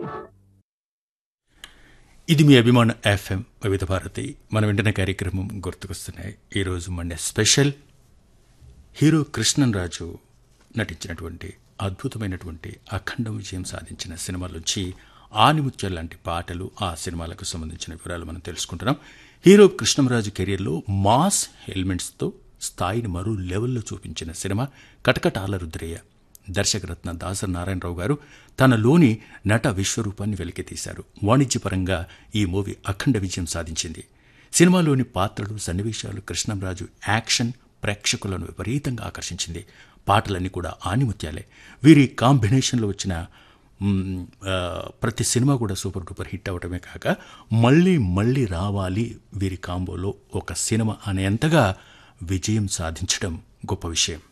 ఇది మీ అభిమాన ఎఫ్ఎం వివిధ భారతి మనం వింటున్న కార్యక్రమం గుర్తుకొస్తున్నాయి ఈరోజు మన స్పెషల్ హీరో కృష్ణన్ రాజు నటించినటువంటి అద్భుతమైనటువంటి అఖండ విజయం సాధించిన సినిమాలోంచి ఆనిముత్యాలు లాంటి పాటలు ఆ సినిమాలకు సంబంధించిన వివరాలు మనం తెలుసుకుంటున్నాం హీరో కృష్ణంరాజు కెరియర్లో మాస్ ఎలిమెంట్స్తో స్థాయిని మరో లెవెల్లో చూపించిన సినిమా కటకటాల రుద్రయ్య దర్శకరత్న దాసరి నారాయణరావు గారు తనలోని నట విశ్వరూపాన్ని వెలికితీశారు వాణిజ్యపరంగా ఈ మూవీ అఖండ విజయం సాధించింది సినిమాలోని పాత్రలు సన్నివేశాలు కృష్ణంరాజు యాక్షన్ ప్రేక్షకులను విపరీతంగా ఆకర్షించింది పాటలన్నీ కూడా ఆనిముత్యాలే వీరి కాంబినేషన్లో వచ్చిన మ్, ఆ, ప్రతి సినిమా కూడా సూపర్ డూపర్ హిట్ అవటమే కాక మళ్ళీ మళ్ళీ రావాలి వీరి కాంబోలో ఒక సినిమా అనేంతగా విజయం సాధించడం గొప్ప విషయం